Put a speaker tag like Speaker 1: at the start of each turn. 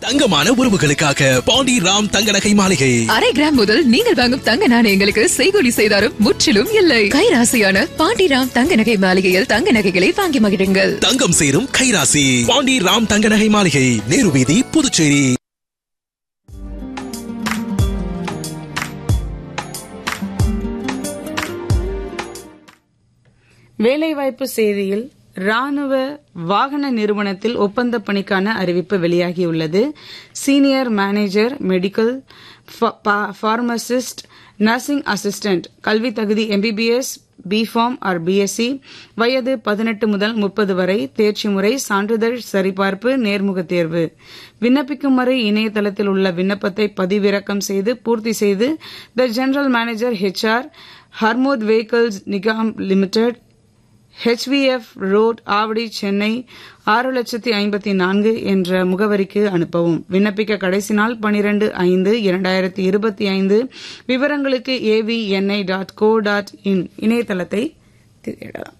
Speaker 1: தங்கமான உறவுகளுக்காக பாண்டி ராம் தங்க நகை மாளிகை
Speaker 2: அரை கிராம் முதல் நீங்கள் வாங்கும் தங்க நாணயங்களுக்கு செய்கூலி செய்தாரும் முற்றிலும் இல்லை கைராசியான பாண்டிராம் தங்க நகை மாளிகையில் தங்க நகைகளை வாங்கி மகிழுங்கள்
Speaker 1: தங்கம் சேரும் கைராசி பாண்டி ராம் தங்க நகை மாளிகை நேரு வீதி புதுச்சேரி
Speaker 3: வேலைவாய்ப்பு செய்தியில் ராணுவ வாகன நிறுவனத்தில் ஒப்பந்த பணிக்கான அறிவிப்பு வெளியாகியுள்ளது senior manager medical pharmacist nursing assistant கல்வி தகுதி எம்பிபிஎஸ் பிஃபார்ம் ஆர் பிஎஸ்சி வயது பதினெட்டு முதல் முப்பது வரை தேர்ச்சி முறை சான்றிதழ் சரிபார்ப்பு நேர்முக தேர்வு விண்ணப்பிக்கும் வரை இணையதளத்தில் உள்ள விண்ணப்பத்தை பதிவிறக்கம் செய்து பூர்த்தி செய்து the general manager HR armoured vehicles Nigam limited HVF road Avadi Chennai ஆறு லட்சத்தி ஐம்பத்தி நான்கு என்ற முகவரிக்கு அனுப்பவும் விண்ணப்பிக்க கடைசி நாள் பனிரெண்டு ஐந்து இரண்டாயிரத்தி இருபத்தி ஐந்து விவரங்களுக்கு ஏவிஎன்ஐ டாட் கோ டாட் இன் இணையதளத்தை தேடலாம்